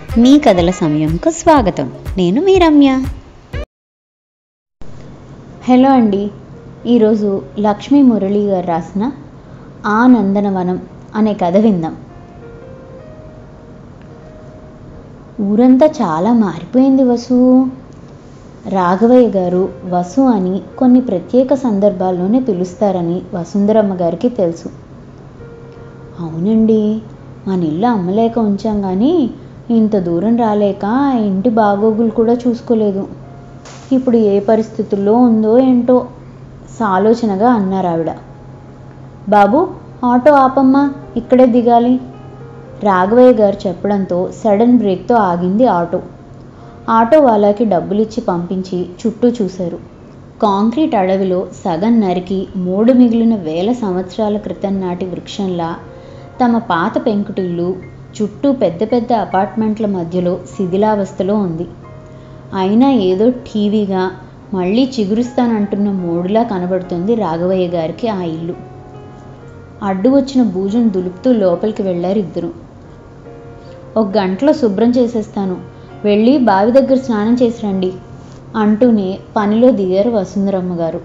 మీ కథల సమయంకు స్వాగతం నేను మీ రమ్య హలో అండి ఈరోజు లక్ష్మీ మురళి గారు రాసిన ఆ నందనవనం అనే కథ విందాం ఊరంతా చాలా మారిపోయింది వసు రాఘవయ్య గారు వసు అని కొన్ని ప్రత్యేక సందర్భాల్లోనే పిలుస్తారని వసుంధరమ్మ గారికి తెలుసు అవునండి మన ఇల్లు అమ్మలేక ఉంచాం కానీ ఇంత దూరం రాలేక ఆ ఇంటి బాగోగులు కూడా చూసుకోలేదు ఇప్పుడు ఏ పరిస్థితుల్లో ఉందో ఏంటో సాలోచనగా అన్నారు ఆవిడ బాబు ఆటో ఆపమ్మా ఇక్కడే దిగాలి రాఘవయ్య గారు చెప్పడంతో సడన్ బ్రేక్తో ఆగింది ఆటో ఆటో వాళ్ళకి డబ్బులిచ్చి పంపించి చుట్టూ చూశారు కాంక్రీట్ అడవిలో సగం నరికి మూడు మిగిలిన వేల సంవత్సరాల క్రితం నాటి వృక్షంలా తమ పాత పెంకుటిల్లు చుట్టూ పెద్ద పెద్ద అపార్ట్మెంట్ల మధ్యలో శిథిలావస్థలో ఉంది అయినా ఏదో టీవీగా మళ్ళీ చిగురుస్తానంటున్న మూడులా కనబడుతుంది రాఘవయ్య గారికి ఆ ఇల్లు అడ్డు వచ్చిన బూజును దులుపుతూ లోపలికి వెళ్ళారు ఇద్దరు ఒక గంటలో శుభ్రం చేసేస్తాను వెళ్ళి బావి దగ్గర స్నానం చేసి రండి అంటూనే పనిలో దిగారు వసుంధరమ్మ గారు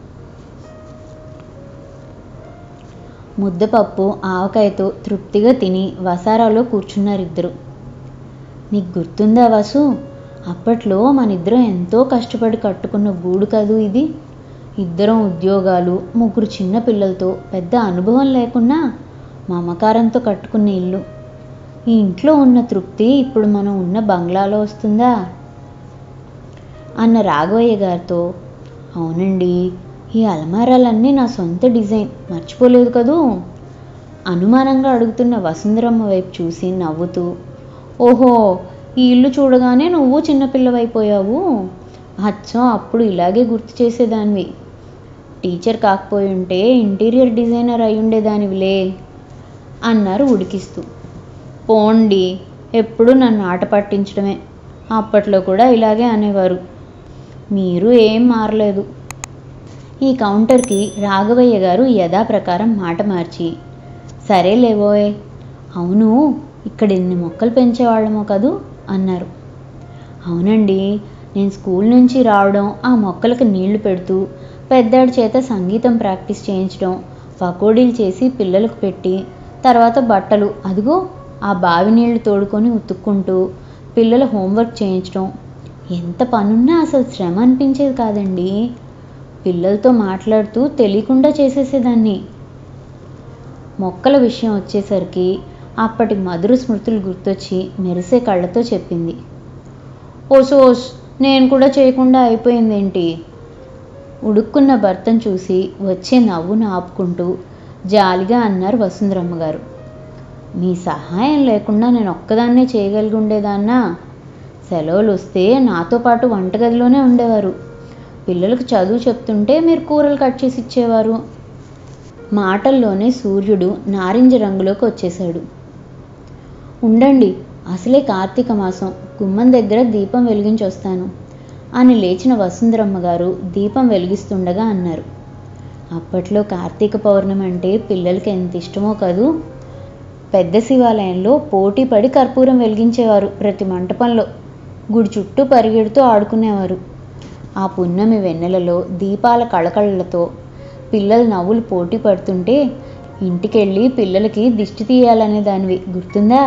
ముద్దపప్పు ఆవకాయతో తృప్తిగా తిని వసారాలో కూర్చున్నారు ఇద్దరు నీకు గుర్తుందా వసు అప్పట్లో మన ఇద్దరం ఎంతో కష్టపడి కట్టుకున్న గూడు కదూ ఇది ఇద్దరం ఉద్యోగాలు ముగ్గురు చిన్న పిల్లలతో పెద్ద అనుభవం లేకున్నా మమకారంతో కట్టుకున్న ఇల్లు ఈ ఇంట్లో ఉన్న తృప్తి ఇప్పుడు మనం ఉన్న బంగ్లాలో వస్తుందా అన్న రాఘవయ్య గారితో అవునండి ఈ అలమారాలన్నీ నా సొంత డిజైన్ మర్చిపోలేదు కదూ అనుమానంగా అడుగుతున్న వసుంధరమ్మ వైపు చూసి నవ్వుతూ ఓహో ఈ ఇల్లు చూడగానే నువ్వు చిన్నపిల్లవైపోయావు అచ్చం అప్పుడు ఇలాగే గుర్తు చేసేదానివి టీచర్ కాకపోయి ఉంటే ఇంటీరియర్ డిజైనర్ అయి ఉండేదానివిలే అన్నారు ఉడికిస్తూ పోండి ఎప్పుడు నన్ను ఆట పట్టించడమే అప్పట్లో కూడా ఇలాగే అనేవారు మీరు ఏం మారలేదు ఈ కౌంటర్కి రాఘవయ్య గారు యథాప్రకారం మాట మార్చి సరేలేవోయ్ అవును ఇక్కడ ఎన్ని మొక్కలు పెంచేవాళ్ళమో కదూ అన్నారు అవునండి నేను స్కూల్ నుంచి రావడం ఆ మొక్కలకు నీళ్లు పెడుతూ పెద్దాడి చేత సంగీతం ప్రాక్టీస్ చేయించడం పకోడీలు చేసి పిల్లలకు పెట్టి తర్వాత బట్టలు అదిగో ఆ బావి నీళ్లు తోడుకొని ఉతుక్కుంటూ పిల్లల హోంవర్క్ చేయించడం ఎంత పనున్నా అసలు శ్రమ అనిపించేది కాదండి పిల్లలతో మాట్లాడుతూ తెలియకుండా చేసేసేదాన్ని మొక్కల విషయం వచ్చేసరికి అప్పటి మధుర స్మృతులు గుర్తొచ్చి మెరిసే కళ్ళతో చెప్పింది ఓస్ ఓస్ నేను కూడా చేయకుండా అయిపోయిందేంటి ఉడుక్కున్న భర్తను చూసి వచ్చే నవ్వును ఆపుకుంటూ జాలిగా అన్నారు వసుంధరమ్మ గారు మీ సహాయం లేకుండా నేను ఒక్కదాన్నే చేయగలిగి ఉండేదాన్నా సెలవులు వస్తే నాతో పాటు వంటగదిలోనే ఉండేవారు పిల్లలకు చదువు చెప్తుంటే మీరు కూరలు కట్ చేసి ఇచ్చేవారు మాటల్లోనే సూర్యుడు నారింజ రంగులోకి వచ్చేశాడు ఉండండి అసలే కార్తీక మాసం గుమ్మం దగ్గర దీపం వెలిగించి వస్తాను అని లేచిన వసుంధరమ్మ గారు దీపం వెలిగిస్తుండగా అన్నారు అప్పట్లో కార్తీక పౌర్ణమి అంటే పిల్లలకి ఎంత ఇష్టమో కదూ పెద్ద శివాలయంలో పోటీ పడి కర్పూరం వెలిగించేవారు ప్రతి మంటపంలో గుడి చుట్టూ పరిగెడుతూ ఆడుకునేవారు ఆ పున్నమి వెన్నెలలో దీపాల కళకళలతో పిల్లల నవ్వులు పోటీ పడుతుంటే ఇంటికెళ్ళి పిల్లలకి దిష్టి తీయాలనే దానివి గుర్తుందా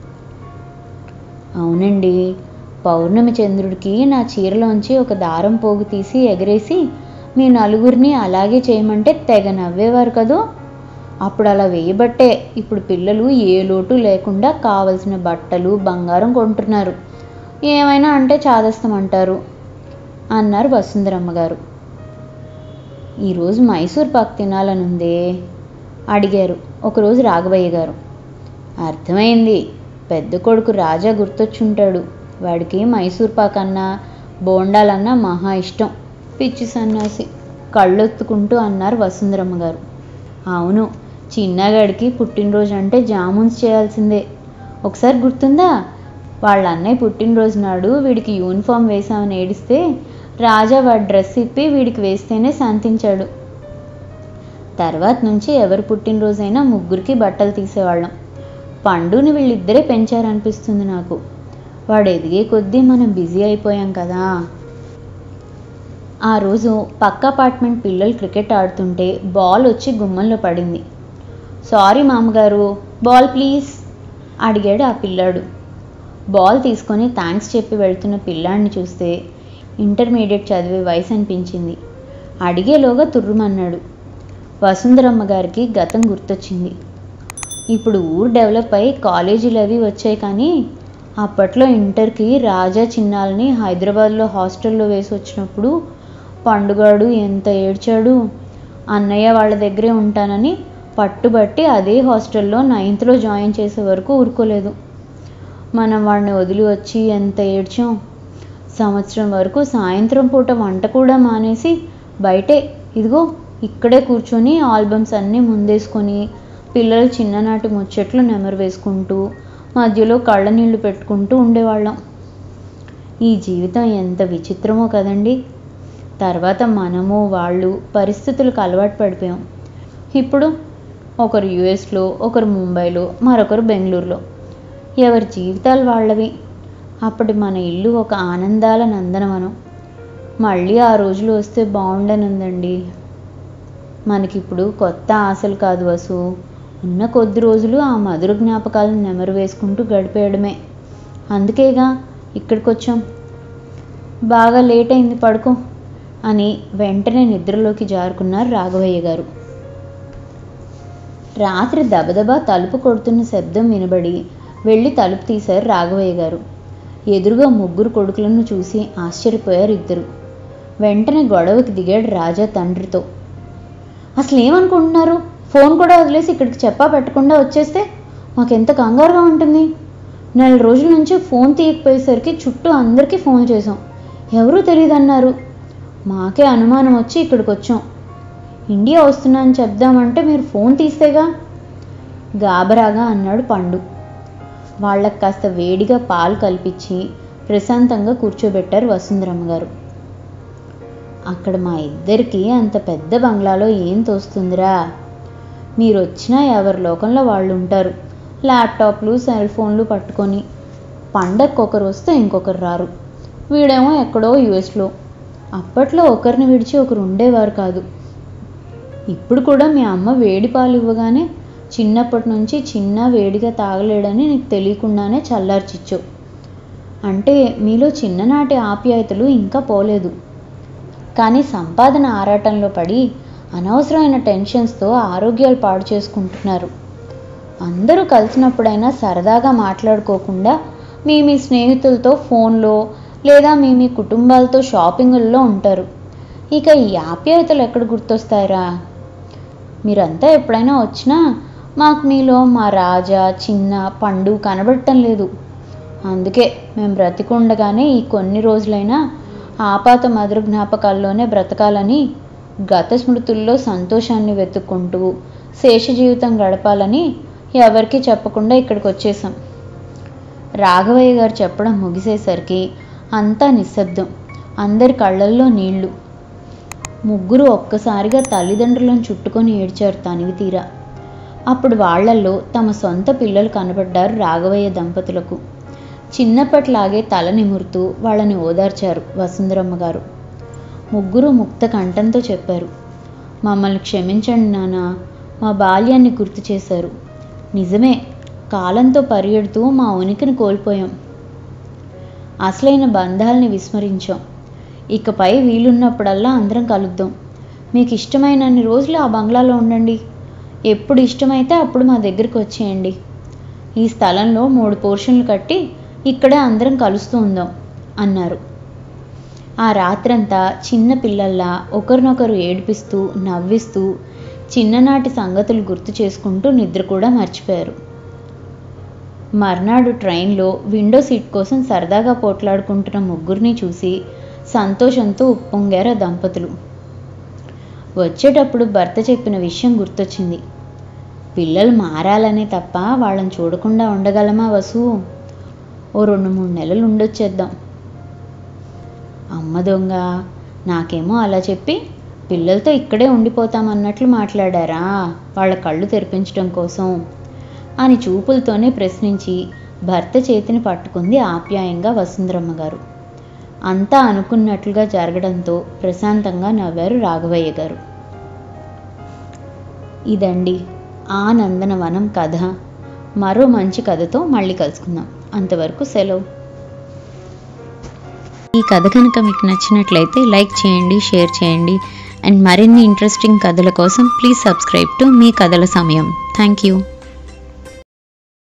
అవునండి పౌర్ణమి చంద్రుడికి నా చీరలోంచి ఒక దారం పోగు తీసి ఎగరేసి మీ నలుగురిని అలాగే చేయమంటే తెగ నవ్వేవారు కదూ అప్పుడు అలా వేయబట్టే ఇప్పుడు పిల్లలు ఏ లోటు లేకుండా కావలసిన బట్టలు బంగారం కొంటున్నారు ఏమైనా అంటే చాదస్తామంటారు అన్నారు వసుంధరమ్మ గారు ఈరోజు మైసూర్ పాక్ తినాలనుందే అడిగారు ఒకరోజు రాఘవయ్య గారు అర్థమైంది పెద్ద కొడుకు రాజా గుర్తొచ్చుంటాడు వాడికి మైసూర్ పాక్ అన్నా బోండాలన్నా మహా ఇష్టం పిచ్చి సన్యాసి కళ్ళొత్తుకుంటూ అన్నారు వసుంధరమ్మ గారు అవును చిన్నగాడికి పుట్టినరోజు అంటే జామున్స్ చేయాల్సిందే ఒకసారి గుర్తుందా వాళ్ళ అన్నయ్య పుట్టినరోజు నాడు వీడికి యూనిఫామ్ వేసామని ఏడిస్తే రాజా వాడి డ్రెస్ ఇప్పి వీడికి వేస్తేనే శాంతించాడు తర్వాత నుంచి ఎవరు పుట్టినరోజైనా ముగ్గురికి బట్టలు తీసేవాళ్ళం పండుని వీళ్ళిద్దరే పెంచారనిపిస్తుంది నాకు వాడు ఎదిగే కొద్దీ మనం బిజీ అయిపోయాం కదా ఆ రోజు పక్క అపార్ట్మెంట్ పిల్లలు క్రికెట్ ఆడుతుంటే బాల్ వచ్చి గుమ్మంలో పడింది సారీ మామగారు బాల్ ప్లీజ్ అడిగాడు ఆ పిల్లాడు బాల్ తీసుకొని థ్యాంక్స్ చెప్పి వెళ్తున్న పిల్లాడిని చూస్తే ఇంటర్మీడియట్ చదివే వయసు అనిపించింది అడిగేలోగా తుర్రుమన్నాడు వసుంధరమ్మ గారికి గతం గుర్తొచ్చింది ఇప్పుడు ఊరు డెవలప్ అయి కాలేజీలు అవి వచ్చాయి కానీ అప్పట్లో ఇంటర్కి రాజా చిన్నాల్ని హైదరాబాద్లో హాస్టల్లో వేసి వచ్చినప్పుడు పండుగాడు ఎంత ఏడ్చాడు అన్నయ్య వాళ్ళ దగ్గరే ఉంటానని పట్టుబట్టి అదే హాస్టల్లో నైన్త్లో జాయిన్ చేసే వరకు ఊరుకోలేదు మనం వాడిని వదిలి వచ్చి ఎంత ఏడ్చాం సంవత్సరం వరకు సాయంత్రం పూట వంట కూడా మానేసి బయటే ఇదిగో ఇక్కడే కూర్చొని ఆల్బమ్స్ అన్నీ ముందేసుకొని పిల్లలు చిన్ననాటి ముచ్చట్లు నెమరు వేసుకుంటూ మధ్యలో కళ్ళ నీళ్లు పెట్టుకుంటూ ఉండేవాళ్ళం ఈ జీవితం ఎంత విచిత్రమో కదండి తర్వాత మనము వాళ్ళు పరిస్థితులకు అలవాటు పడిపోయాం ఇప్పుడు ఒకరు యుఎస్లో ఒకరు ముంబైలో మరొకరు బెంగళూరులో ఎవరి జీవితాలు వాళ్ళవి అప్పటి మన ఇల్లు ఒక ఆనందాల నందనవనం మళ్ళీ ఆ రోజులు వస్తే బాగుండనుందండి మనకిప్పుడు కొత్త ఆశలు కాదు వసు ఉన్న కొద్ది రోజులు ఆ మధుర జ్ఞాపకాలను నెమరు వేసుకుంటూ గడిపేయడమే అందుకేగా ఇక్కడికి వచ్చాం బాగా లేట్ అయింది పడుకో అని వెంటనే నిద్రలోకి జారుకున్నారు రాఘవయ్య గారు రాత్రి దబదబా తలుపు కొడుతున్న శబ్దం వినబడి వెళ్ళి తలుపు తీశారు రాఘవయ్య గారు ఎదురుగా ముగ్గురు కొడుకులను చూసి ఆశ్చర్యపోయారు ఇద్దరు వెంటనే గొడవకి దిగాడు రాజా తండ్రితో అసలు ఏమనుకుంటున్నారు ఫోన్ కూడా వదిలేసి ఇక్కడికి చెప్పా పెట్టకుండా వచ్చేస్తే మాకెంత కంగారుగా ఉంటుంది నెల రోజుల నుంచి ఫోన్ తీయకపోయేసరికి చుట్టూ అందరికీ ఫోన్ చేసాం ఎవరూ తెలియదన్నారు మాకే అనుమానం వచ్చి ఇక్కడికి వచ్చాం ఇండియా వస్తున్నా అని చెప్దామంటే మీరు ఫోన్ తీస్తేగా గాబరాగా అన్నాడు పండు వాళ్ళకి కాస్త వేడిగా పాలు కల్పించి ప్రశాంతంగా కూర్చోబెట్టారు వసుంధరమ్మ గారు అక్కడ మా ఇద్దరికి అంత పెద్ద బంగ్లాలో ఏం తోస్తుందిరా మీరు వచ్చినా ఎవరి లోకంలో వాళ్ళు ఉంటారు ల్యాప్టాప్లు సెల్ ఫోన్లు పట్టుకొని పండగకి ఒకరు వస్తే ఇంకొకరు రారు వీడేమో ఎక్కడో యుఎస్లో అప్పట్లో ఒకరిని విడిచి ఒకరు ఉండేవారు కాదు ఇప్పుడు కూడా మీ అమ్మ వేడి పాలు ఇవ్వగానే చిన్నప్పటి నుంచి చిన్న వేడిగా తాగలేడని నీకు తెలియకుండానే చల్లార్చిచ్చావు అంటే మీలో చిన్ననాటి ఆప్యాయతలు ఇంకా పోలేదు కానీ సంపాదన ఆరాటంలో పడి అనవసరమైన టెన్షన్స్తో ఆరోగ్యాలు పాడు చేసుకుంటున్నారు అందరూ కలిసినప్పుడైనా సరదాగా మాట్లాడుకోకుండా మీ మీ స్నేహితులతో ఫోన్లో లేదా మీ మీ కుటుంబాలతో షాపింగుల్లో ఉంటారు ఇక ఈ ఆప్యాయతలు ఎక్కడ గుర్తొస్తాయిరా మీరంతా ఎప్పుడైనా వచ్చినా మాకు మీలో మా రాజా చిన్న పండు కనబడటం లేదు అందుకే మేము బ్రతికుండగానే ఈ కొన్ని రోజులైనా ఆపాత మధుర జ్ఞాపకాల్లోనే బ్రతకాలని గత స్మృతుల్లో సంతోషాన్ని వెతుక్కుంటూ శేష జీవితం గడపాలని ఎవరికీ చెప్పకుండా ఇక్కడికి వచ్చేసాం రాఘవయ్య గారు చెప్పడం ముగిసేసరికి అంతా నిశ్శబ్దం అందరి కళ్ళల్లో నీళ్లు ముగ్గురు ఒక్కసారిగా తల్లిదండ్రులను చుట్టుకొని ఏడ్చారు తనివి తీరా అప్పుడు వాళ్లల్లో తమ సొంత పిల్లలు కనబడ్డారు రాఘవయ్య దంపతులకు చిన్నప్పట్లాగే తల నిమురుతూ వాళ్ళని ఓదార్చారు వసుంధరమ్మ గారు ముగ్గురు ముక్త కంఠంతో చెప్పారు మమ్మల్ని క్షమించండి నాన్న మా బాల్యాన్ని గుర్తు చేశారు నిజమే కాలంతో పరిగెడుతూ మా ఉనికిని కోల్పోయాం అసలైన బంధాల్ని విస్మరించాం ఇకపై వీలున్నప్పుడల్లా అందరం కలుద్దాం మీకు ఇష్టమైనన్ని రోజులు ఆ బంగ్లాలో ఉండండి ఎప్పుడు ఇష్టమైతే అప్పుడు మా దగ్గరికి వచ్చేయండి ఈ స్థలంలో మూడు పోర్షన్లు కట్టి ఇక్కడే అందరం కలుస్తూ ఉందాం అన్నారు ఆ రాత్రంతా చిన్న పిల్లల్లా ఒకరినొకరు ఏడిపిస్తూ నవ్విస్తూ చిన్ననాటి సంగతులు గుర్తు చేసుకుంటూ నిద్ర కూడా మర్చిపోయారు మర్నాడు ట్రైన్లో విండో సీట్ కోసం సరదాగా పోట్లాడుకుంటున్న ముగ్గురిని చూసి సంతోషంతో ఉప్పొంగారు ఆ దంపతులు వచ్చేటప్పుడు భర్త చెప్పిన విషయం గుర్తొచ్చింది పిల్లలు మారాలనే తప్ప వాళ్ళని చూడకుండా ఉండగలమా వసు ఓ రెండు మూడు నెలలు ఉండొచ్చేద్దాం అమ్మ దొంగ నాకేమో అలా చెప్పి పిల్లలతో ఇక్కడే ఉండిపోతామన్నట్లు మాట్లాడారా వాళ్ళ కళ్ళు తెరిపించడం కోసం అని చూపులతోనే ప్రశ్నించి భర్త చేతిని పట్టుకుంది ఆప్యాయంగా వసుంధరమ్మ గారు అంతా అనుకున్నట్లుగా జరగడంతో ప్రశాంతంగా నవ్వారు రాఘవయ్య గారు ఇదండి ఆ నందనవనం కథ మరో మంచి కథతో మళ్ళీ కలుసుకుందాం అంతవరకు సెలవు ఈ కథ కనుక మీకు నచ్చినట్లయితే లైక్ చేయండి షేర్ చేయండి అండ్ మరిన్ని ఇంట్రెస్టింగ్ కథల కోసం ప్లీజ్ సబ్స్క్రైబ్ టు మీ కథల సమయం థ్యాంక్ యూ